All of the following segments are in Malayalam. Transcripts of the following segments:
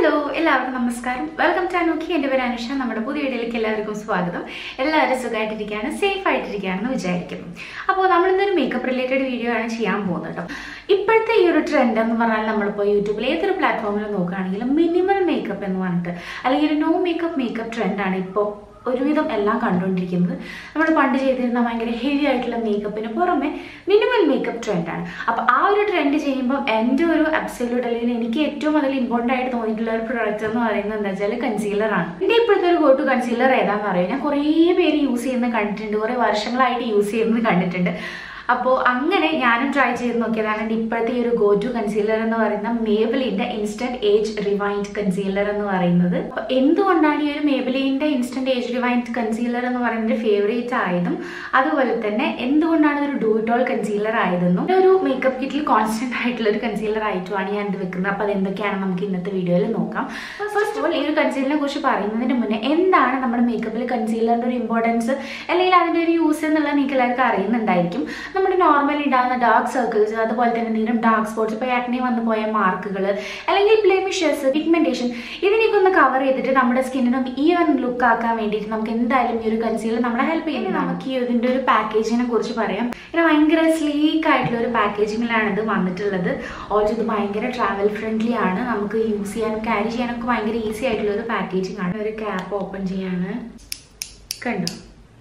ഹലോ എല്ലാവർക്കും നമസ്കാരം വെൽക്കം ടു അനോക്കി എൻ്റെ പേര് അനുഷ നമ്മുടെ പുതിയ വീഡിയോയിലേക്ക് എല്ലാവർക്കും സ്വാഗതം എല്ലാവരും സുഖമായിട്ടിരിക്കുകയാണ് സേഫ് ആയിട്ടിരിക്കുകയാണെന്ന് വിചാരിക്കുന്നു അപ്പോൾ നമ്മൾ ഇന്നൊരു മേക്കപ്പ് റിലേറ്റഡ് വീഡിയോ ആണ് ചെയ്യാൻ പോകുന്നത് കേട്ടോ ഇപ്പോഴത്തെ ഈ ഒരു ട്രെൻഡ് എന്ന് പറഞ്ഞാൽ നമ്മളിപ്പോൾ യൂട്യൂബിൽ ഏതൊരു പ്ലാറ്റ്ഫോമിൽ നോക്കുകയാണെങ്കിലും മിനിമൽ മേക്കപ്പ് എന്ന് പറഞ്ഞിട്ട് അല്ലെങ്കിൽ ഒരു നോ മേക്കപ്പ് മേക്കപ്പ് ട്രെൻഡാണ് ഇപ്പോൾ ഒരുവിധം എല്ലാം കണ്ടുകൊണ്ടിരിക്കുന്നത് നമ്മൾ പണ്ട് ചെയ്തിരുന്ന ഭയങ്കര ഹെവി ആയിട്ടുള്ള മേക്കപ്പിന് പുറമെ മിനിമൽ മേക്കപ്പ് ട്രെൻഡാണ് അപ്പോൾ ആ ഒരു ട്രെൻഡ് ചെയ്യുമ്പോൾ എൻ്റെ ഒരു അബ്സല്യൂട്ട് അല്ലെങ്കിൽ എനിക്ക് ഏറ്റവും അതിൽ ഇമ്പോർട്ടൻ്റ് ആയിട്ട് തോന്നിയിട്ടുള്ള ഒരു പ്രൊഡക്റ്റ് എന്ന് പറയുന്നത് എന്താ വെച്ചാൽ കൺസീലറാണ് എൻ്റെ ഇപ്പോഴത്തെ ഒരു ഗോ ടു കൺസീലർ ഏതാണെന്ന് അറിയാം ഞാൻ കുറേ പേര് യൂസ് ചെയ്യുന്നത് കണ്ടിട്ടുണ്ട് കുറേ വർഷങ്ങളായിട്ട് യൂസ് ചെയ്യുന്നത് കണ്ടിട്ടുണ്ട് അപ്പോൾ അങ്ങനെ ഞാനും ട്രൈ ചെയ്ത് നോക്കിയതാണ് എൻ്റെ ഇപ്പോഴത്തെ ഈ ഒരു ഗോ ടു കൺസീലർ എന്ന് പറയുന്ന മേബിലിൻ്റെ ഇൻസ്റ്റന്റ് ഏജ് റിവൈൻഡ് കൺസീലർ എന്ന് പറയുന്നത് അപ്പോൾ എന്തുകൊണ്ടാണ് ഈ ഒരു മേബിലിൻ്റെ ഇൻസ്റ്റന്റ് ഏജ് റിവൈൻഡ് കൺസീലർ എന്ന് പറയുന്നത് ഫേവറേറ്റ് ആയതും അതുപോലെ തന്നെ എന്തുകൊണ്ടാണ് ഇതൊരു ഡൂ ഇറ്റ് ഓൾ കൺസീലർ ആയതെന്നും ഒരു മേക്കപ്പ് കിറ്റിൽ കോൺസ്റ്റന്റ് ആയിട്ടുള്ള ഒരു കൺസീലർ ആയിട്ടുമാണ് ഞാൻ ഇത് വെക്കുന്നത് അപ്പോൾ അതെന്തൊക്കെയാണ് നമുക്ക് ഇന്നത്തെ വീഡിയോയിൽ നോക്കാം ഫസ്റ്റ് ഓഫ് ഓൾ ഈ ഒരു കൺസീലറിനെ കുറിച്ച് പറയുന്നതിന് മുന്നേ എന്താണ് നമ്മുടെ മേക്കപ്പിൽ കൺസീലറിൻ്റെ ഒരു ഇമ്പോർട്ടൻസ് അല്ലെങ്കിൽ അതിൻ്റെ ഒരു യൂസ് എന്നുള്ളത് നിങ്ങൾക്ക് എല്ലാവർക്കും അറിയുന്നുണ്ടായിരിക്കും നമ്മുടെ നോർമലി ഉണ്ടാകുന്ന ഡാർക്ക് സർക്കിൾസ് അതുപോലെ തന്നെ എന്തെങ്കിലും ഡാർക്ക് സ്പോട്ട്സ് ഇപ്പോൾ ആക്നെ വന്നു പോയ മാർക്കുകൾ അല്ലെങ്കിൽ ബ്ലെമിഷസ് പിഗ്മെന്റേഷൻ ഇതിനെയൊക്കെ ഒന്ന് കവർ ചെയ്തിട്ട് നമ്മുടെ സ്കിന്നിന് ഒന്ന് ഈവൻ ലുക്ക് ആക്കാൻ വേണ്ടിയിട്ട് നമുക്ക് എന്തായാലും ഈ ഒരു കൺസീലർ നമ്മളെ ഹെൽപ്പ് ചെയ്യുന്നത് നമുക്ക് ഈ ഇതിൻ്റെ ഒരു പാക്കേജിനെ കുറിച്ച് പറയാം ഇത് ഭയങ്കര സ്ലീക്ക് ആയിട്ടുള്ള ഒരു പാക്കേജിങ്ങിലാണ് ഇത് വന്നിട്ടുള്ളത് ഓൾസോ ഇത് ഭയങ്കര ട്രാവൽ ഫ്രണ്ട്ലി ആണ് നമുക്ക് യൂസ് ചെയ്യാനും ക്യാരി ചെയ്യാനൊക്കെ ഭയങ്കര ഈസി ആയിട്ടുള്ള ഒരു പാക്കേജിംഗ് ആണ് ഒരു ക്യാപ്പ് ഓപ്പൺ ചെയ്യാണ് കണ്ടോ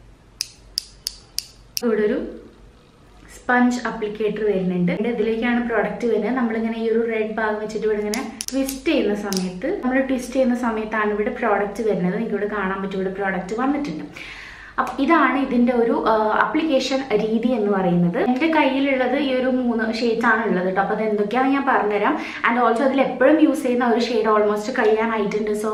ഇവിടെ ഒരു സ്പഞ്ച് അപ്ലിക്കേറ്റർ വരുന്നുണ്ട് ഇതിലേക്കാണ് പ്രോഡക്റ്റ് വരുന്നത് നമ്മളിങ്ങനെ ഈ ഒരു റെഡ് ഭാഗം വെച്ചിട്ട് ഇവിടെ ഇങ്ങനെ ട്വിസ്റ്റ് ചെയ്യുന്ന സമയത്ത് നമ്മൾ ട്വിസ്റ്റ് ചെയ്യുന്ന സമയത്താണ് ഇവിടെ പ്രോഡക്റ്റ് വരുന്നത് നിങ്ങൾക്ക് ഇവിടെ കാണാൻ പറ്റും ഇവിടെ പ്രോഡക്റ്റ് വന്നിട്ടുണ്ട് അപ്പം ഇതാണ് ഇതിൻ്റെ ഒരു അപ്ലിക്കേഷൻ രീതി എന്ന് പറയുന്നത് എൻ്റെ കയ്യിലുള്ളത് ഈ ഒരു മൂന്ന് ഷെയ്ഡ്സ് ആണ് ഉള്ളത് കേട്ടോ അപ്പോൾ അത് എന്തൊക്കെയാണെന്ന് ഞാൻ പറഞ്ഞുതരാം ആൻഡ് ഓൾസോ അതിൽ എപ്പോഴും യൂസ് ചെയ്യുന്ന ഒരു ഷെയ്ഡ് ഓൾമോസ്റ്റ് കഴിയാനായിട്ടുണ്ട് സോ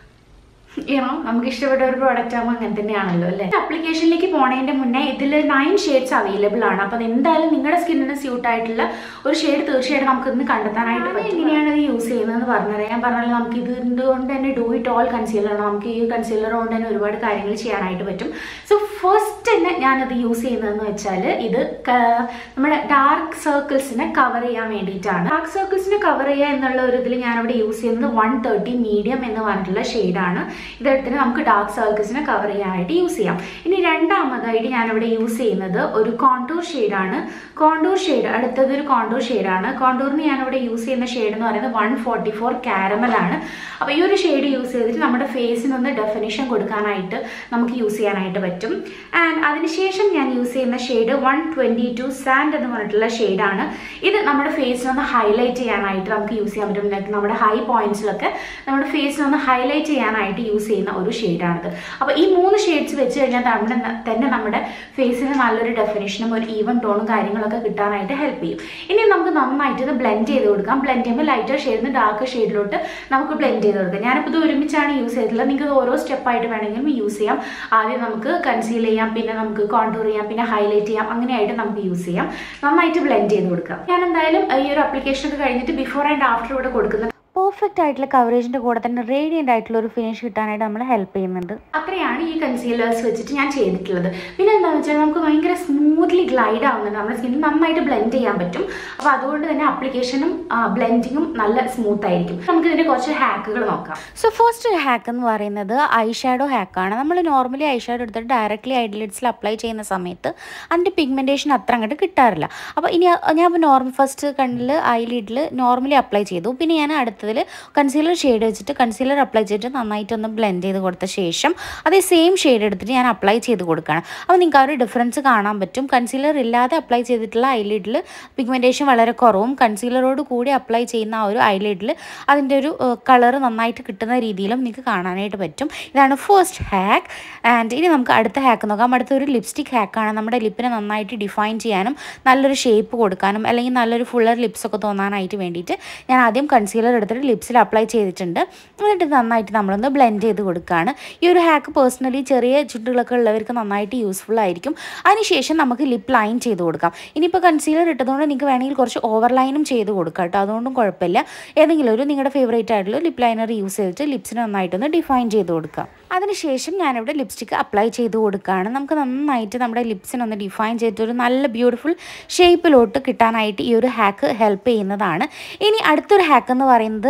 യൂണോ നമുക്ക് ഇഷ്ടപ്പെട്ട ഒരു പ്രോഡക്റ്റ് ആകുമ്പോൾ അങ്ങനെ തന്നെയാണല്ലോ അല്ലേ അപ്ലിക്കേഷനിലേക്ക് പോണതിന്റെ മുന്നേ ഇതിൽ നയൻ ഷെയ്ഡ്സ് അവൈലബിൾ ആണ് അപ്പം എന്തായാലും നിങ്ങളുടെ സ്കിന്നിന് സ്യൂട്ട് ആയിട്ടുള്ള ഒരു ഷെയ്ഡ് തീർച്ചയായിട്ടും നമുക്ക് ഇന്ന് കണ്ടെത്താനായിട്ട് പറ്റും എങ്ങനെയാണ് ഇത് യൂസ് ചെയ്യുന്നതെന്ന് പറഞ്ഞുതരാം ഞാൻ പറഞ്ഞാൽ നമുക്ക് ഇത് കൊണ്ട് തന്നെ ഡൂ ഇറ്റ് ഓൾ കൺസീലർ ആണ് നമുക്ക് ഈ കൺസീലർ കൊണ്ട് തന്നെ ഒരുപാട് കാര്യങ്ങൾ ചെയ്യാനായിട്ട് പറ്റും സോ ഫസ്റ്റ് തന്നെ ഞാനത് യൂസ് ചെയ്യുന്നതെന്ന് വെച്ചാൽ ഇത് നമ്മുടെ ഡാർക്ക് സർക്കിൾസിനെ കവർ ചെയ്യാൻ വേണ്ടിയിട്ടാണ് ഡാർക്ക് സർക്കിൾസിനെ കവർ ചെയ്യുക എന്നുള്ള ഒരു ഇതിൽ ഞാനിവിടെ യൂസ് ചെയ്യുന്നത് വൺ തേർട്ടി മീഡിയം എന്ന് പറഞ്ഞിട്ടുള്ള ഷെയ്ഡാണ് ഇതെടുത്തിട്ട് നമുക്ക് ഡാർക്ക് സർക്കിൾസിനെ കവർ ചെയ്യാനായിട്ട് യൂസ് ചെയ്യാം ഇനി രണ്ടാമതായിട്ട് ഞാനിവിടെ യൂസ് ചെയ്യുന്നത് ഒരു കോണ്ടൂർ ഷെയ്ഡാണ് കോണ്ടൂർ ഷെയ്ഡ് അടുത്തത് ഒരു കോണ്ടൂർ ഷെയ്ഡാണ് കോണ്ടൂറിന് ഞാനിവിടെ യൂസ് ചെയ്യുന്ന ഷെയ്ഡ് എന്ന് പറയുന്നത് വൺ ഫോർട്ടി ഫോർ കാരമലാണ് അപ്പോൾ ഈ ഒരു ഷെയ്ഡ് യൂസ് ചെയ്തിട്ട് നമ്മുടെ ഫേസിനൊന്ന് ഡെഫിനിഷൻ കൊടുക്കാനായിട്ട് നമുക്ക് യൂസ് ചെയ്യാനായിട്ട് പറ്റും ആൻഡ് അതിനുശേഷം ഞാൻ യൂസ് ചെയ്യുന്ന shade one twenty two sand എന്ന് പറഞ്ഞിട്ടുള്ള ഷെയ്ഡാണ് ഇത് നമ്മുടെ ഫേസിനൊന്ന് ഹൈലൈറ്റ് ചെയ്യാനായിട്ട് നമുക്ക് യൂസ് ചെയ്യാൻ പറ്റും ലൈക്ക് നമ്മുടെ ഹൈ പോയിന്റ്സിലൊക്കെ നമ്മുടെ ഫേസിനൊന്ന് ഹൈലൈറ്റ് ചെയ്യാനായിട്ട് യൂസ് ചെയ്യുന്ന ഒരു ഷെയ്ഡാണിത് അപ്പോൾ ഈ മൂന്ന് ഷെയ്ഡ്സ് വെച്ച് കഴിഞ്ഞാൽ നമ്മുടെ തന്നെ നമ്മുടെ ഫേസിന് നല്ലൊരു ഡെഫിനേഷനും ഒരു ഈവൻ ടോണും കാര്യങ്ങളൊക്കെ കിട്ടാനായിട്ട് ഹെൽപ്പ് ചെയ്യും ഇനി നമുക്ക് നന്നായിട്ട് ഇത് ബ്ലെൻഡ് ചെയ്ത് കൊടുക്കാം ബ്ലെൻഡ് ചെയ്യുമ്പോൾ ലൈറ്റർ ഷെയ്ഡിൽ നിന്ന് ഡാർക്ക് ഷെയ്ഡിലോട്ട് നമുക്ക് ബ്ലെൻഡ് ചെയ്ത് കൊടുക്കാം ഞാനിപ്പോൾ ഇത് ഒരുമിച്ചാണ് യൂസ് ചെയ്തിട്ടുള്ളത് നിങ്ങൾക്ക് ഓരോ സ്റ്റെപ്പായിട്ട് വേണമെങ്കിലും യൂസ് ചെയ്യാം ആദ്യം നമുക്ക് കൺസീൽ ചെയ്യാം പിന്നെ നമുക്ക് കോണ്ടൂർ ചെയ്യാം പിന്നെ ഹൈലൈറ്റ് ചെയ്യാം അങ്ങനെയായിട്ട് നമുക്ക് യൂസ് ചെയ്യാം നന്നായിട്ട് ബ്ലെൻഡ് ചെയ്ത് കൊടുക്കാം ഞാൻ എന്തായാലും ഈ ഒരു അപ്ലിക്കേഷൻ ഒക്കെ കഴിഞ്ഞിട്ട് ബിഫോർ ആൻഡ് ആഫ്റ്റർ ഇവിടെ കൊടുക്കുന്നത് പെർഫെക്റ്റ് ആയിട്ടുള്ള കവറേജിൻ്റെ കൂടെ തന്നെ റേഡിയൻ്റ് ആയിട്ടുള്ള ഒരു ഫിനിഷ് കിട്ടാനായിട്ട് നമ്മളെ ഹെൽപ്പ് ചെയ്യുന്നുണ്ട് അത്രയാണ് ഈ കൺസീലേഴ്സ് വെച്ചിട്ട് ഞാൻ ചെയ്തിട്ടുള്ളത് പിന്നെ എന്താണെന്ന് വെച്ചാൽ നമുക്ക് ഭയങ്കര സ്മൂത്ത്ലി ഗ്ലൈഡ് ആവുന്നുണ്ട് നമ്മുടെ സ്കിന്നിൽ നന്നായിട്ട് ബ്ലെൻഡ് ചെയ്യാൻ പറ്റും അപ്പോൾ അതുകൊണ്ട് തന്നെ അപ്ലിക്കേഷനും ബ്ലെൻഡിങ്ങും നല്ല സ്മൂത്ത് ആയിരിക്കും നമുക്ക് ഇതിൻ്റെ കുറച്ച് ഹാക്കുകൾ നോക്കാം സോ ഫസ്റ്റ് ഹാക്ക് എന്ന് പറയുന്നത് ഐ ഷാഡോ ഹാക്കാണ് നമ്മൾ നോർമലി ഐ ഷാഡോ എടുത്തിട്ട് ഡയറക്റ്റ്ലി ഐഡിലിഡ്സിൽ അപ്ലൈ ചെയ്യുന്ന സമയത്ത് അതിൻ്റെ പിഗ്മെൻറ്റേഷൻ അത്ര അങ്ങോട്ട് കിട്ടാറില്ല അപ്പോൾ ഇനി ഞാൻ ഇപ്പോൾ നോർമൽ ഫസ്റ്റ് കണ്ണിൽ ഐ ലിഡിൽ നോർമലി അപ്ലൈ ചെയ്തു പിന്നെ ഞാൻ അടുത്തതിൽ കൺസീലർ ഷെയ്ഡ് വെച്ചിട്ട് കൺസീലർ അപ്ലൈ ചെയ്തിട്ട് നന്നായിട്ടൊന്ന് ബ്ലെൻഡ് ചെയ്ത് കൊടുത്ത ശേഷം അതേ സെയിം ഷെയ്ഡ് എടുത്തിട്ട് ഞാൻ അപ്ലൈ ചെയ്ത് കൊടുക്കുകയാണ് അപ്പോൾ നിങ്ങൾക്ക് ആ ഒരു ഡിഫറൻസ് കാണാൻ പറ്റും കൺസീലർ ഇല്ലാതെ അപ്ലൈ ചെയ്തിട്ടുള്ള ഐലിഡിൽ പിഗ്മെൻറ്റേഷൻ വളരെ കുറവും കൺസീലറോട് കൂടി അപ്ലൈ ചെയ്യുന്ന ആ ഒരു ഐലിഡിൽ അതിൻ്റെ ഒരു കളർ നന്നായിട്ട് കിട്ടുന്ന രീതിയിലും നിങ്ങൾക്ക് കാണാനായിട്ട് പറ്റും ഇതാണ് ഫസ്റ്റ് ഹാക്ക് ആൻഡ് ഇനി നമുക്ക് അടുത്ത ഹാക്ക് നോക്കാം അടുത്ത ഒരു ലിപ്സ്റ്റിക് ഹാക്കാണ് നമ്മുടെ ലിപ്പിനെ നന്നായിട്ട് ഡിഫൈൻ ചെയ്യാനും നല്ലൊരു ഷേപ്പ് കൊടുക്കാനും അല്ലെങ്കിൽ നല്ലൊരു ഫുള്ളർ ലിപ്സ് ഒക്കെ തോന്നാനായിട്ട് വേണ്ടിയിട്ട് ഞാൻ ആദ്യം കൺസീലർ എടുത്തിട്ട് ലിപ്സിൽ അപ്ലൈ ചെയ്തിട്ടുണ്ട് എന്നിട്ട് നന്നായിട്ട് നമ്മളൊന്ന് ബ്ലെൻഡ് ചെയ്ത് കൊടുക്കുകയാണ് ഈ ഒരു ഹാക്ക് പേഴ്സണലി ചെറിയ ചുട്ടുകളൊക്കെ ഉള്ളവർക്ക് നന്നായിട്ട് യൂസ്ഫുൾ ആയിരിക്കും അതിനുശേഷം നമുക്ക് ലിപ്പ് ലൈൻ ചെയ്ത് കൊടുക്കാം ഇനിയിപ്പോൾ കൺസീലർ ഇട്ടതുകൊണ്ട് നിങ്ങൾക്ക് വേണമെങ്കിൽ കുറച്ച് ഓവർ ലൈനും ചെയ്ത് കൊടുക്കാം കേട്ടോ അതുകൊണ്ടും കുഴപ്പമില്ല ഏതെങ്കിലും ഒരു നിങ്ങളുടെ ഫേവറേറ്റ് ആയിട്ടുള്ള ലിപ്പ് ലൈനർ യൂസ് ചെയ്തിട്ട് ലിപ്സിന് നന്നായിട്ടൊന്ന് ഡിഫൈൻ ചെയ്ത് കൊടുക്കാം അതിനുശേഷം ഞാനിവിടെ ലിപ്സ്റ്റിക്ക് അപ്ലൈ ചെയ്ത് കൊടുക്കുകയാണ് നമുക്ക് നന്നായിട്ട് നമ്മുടെ ലിപ്സിനൊന്ന് ഡിഫൈൻ ചെയ്തിട്ട് ഒരു നല്ല ബ്യൂട്ടിഫുൾ ഷേപ്പിലോട്ട് കിട്ടാനായിട്ട് ഈ ഒരു ഹാക്ക് ഹെൽപ്പ് ചെയ്യുന്നതാണ് ഇനി അടുത്തൊരു ഹാക്ക് എന്ന് പറയുന്നത്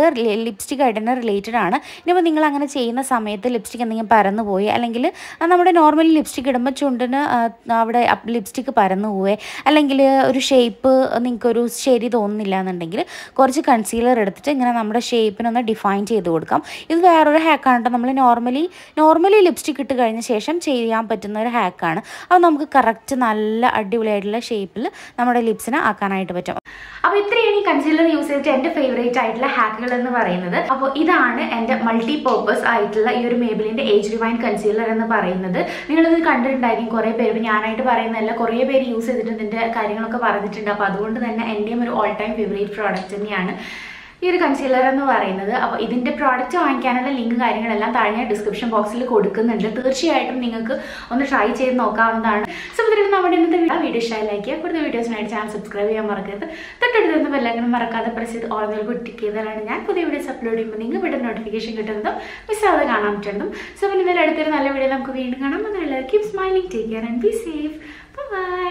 ലിപ്സ്റ്റിക് ആയിട്ട് തന്നെ റിലേറ്റഡ് ആണ് ഇനിയിപ്പോൾ നിങ്ങൾ അങ്ങനെ ചെയ്യുന്ന സമയത്ത് ലിപ്സ്റ്റിക് എന്തെങ്കിലും പരന്നു പോയി അല്ലെങ്കിൽ നമ്മുടെ നോർമലി ലിപ്സ്റ്റിക് ഇടുമ്പോൾ ചുണ്ടിന് ആ, അവിടെ ലിപ്സ്റ്റിക് പരന്നു പോവേ അല്ലെങ്കിൽ ഒരു ഷേപ്പ് നിങ്ങൾക്കൊരു ശരി തോന്നുന്നില്ല എന്നുണ്ടെങ്കിൽ കുറച്ച് കൺസീലർ എടുത്തിട്ട് ഇങ്ങനെ നമ്മുടെ ഷേപ്പിനൊന്ന് ഡിഫൈൻ ചെയ്ത് കൊടുക്കാം ഇത് വേറൊരു ഹാക്കാണ് കേട്ടോ നമ്മൾ നോർമലി നോർമലി ലിപ്സ്റ്റിക് ഇട്ട് കഴിഞ്ഞ ശേഷം ചെയ്യാൻ പറ്റുന്ന ഒരു ഹാക്കാണ് അത് നമുക്ക് കറക്റ്റ് നല്ല അടിപൊളിയായിട്ടുള്ള ഷേപ്പിൽ നമ്മുടെ ലിപ്സിനെ ആക്കാനായിട്ട് പറ്റും അപ്പോൾ ഇത്രയാണ് ഈ കൺസീലർ യൂസ് ചെയ്തിട്ട് എൻ്റെ ഫേവറേറ്റ് ആയിട്ടുള്ള ഹാക്കുകൾ എന്ന് പറയുന്നത് അപ്പോൾ ഇതാണ് എൻ്റെ മൾട്ടി പർപ്പസ് ആയിട്ടുള്ള ഈ ഒരു മേബിലിൻ്റെ ഏജ് റിവൈൻ കൺസീലർ എന്ന് പറയുന്നത് നിങ്ങളിത് കണ്ടിട്ടുണ്ടായിരിക്കും കുറേ പേര് ഇപ്പം ഞാനായിട്ട് പറയുന്നതല്ല കുറേ പേര് യൂസ് ചെയ്തിട്ട് ഇതിൻ്റെ കാര്യങ്ങളൊക്കെ പറഞ്ഞിട്ടുണ്ട് അപ്പോൾ അതുകൊണ്ട് തന്നെ എൻ്റെയും ഒരു ഓൾ ടൈം ഫേവറേറ്റ് പ്രോഡക്റ്റ് തന്നെയാണ് ഈ ഒരു കൺസീലർ എന്ന് പറയുന്നത് അപ്പോൾ ഇതിൻ്റെ പ്രോഡക്റ്റ് വാങ്ങിക്കാനുള്ള ലിങ്ക് കാര്യങ്ങളെല്ലാം താഴെ ഞാൻ ഡിസ്ക്രിപ്ഷൻ ബോക്സിൽ കൊടുക്കുന്നുണ്ട് തീർച്ചയായിട്ടും നിങ്ങൾക്ക് ഒന്ന് ട്രൈ ചെയ്ത് നോക്കാവുന്നതാണ് സോ ഇതിൽ നമ്മുടെ ഇന്നത്തെ വീഡിയോ വീഡിയോ ഇഷ്ടമായി ലൈക്ക് ചെയ്യുക കൂടുതൽ വീഡിയോസിനായിട്ട് ചാനൽ സബ്സ്ക്രൈബ് ചെയ്യാൻ മറക്കരുത് തൊട്ടടുത്ത് നിന്ന് ബെല്ലങ്ങനെ മറക്കാതെ പ്രസ് ചെയ്ത് ഓർമ്മകൾ കുട്ടിക്ക് ചെയ്താലാണ് ഞാൻ പുതിയ വീഡിയോസ് അപ്ലോഡ് ചെയ്യുമ്പോൾ നിങ്ങൾ വീഡിയോ നോട്ടിഫിക്കേഷൻ കിട്ടുന്നതും മിസ്സാതെ കാണാൻ പറ്റുന്നതും സോ പിന്നെ ഇതിൽ അടുത്തൊരു നല്ല വീഡിയോ നമുക്ക് വീണ്ടും കാണാം എന്നുള്ള keep smiling take care and be safe by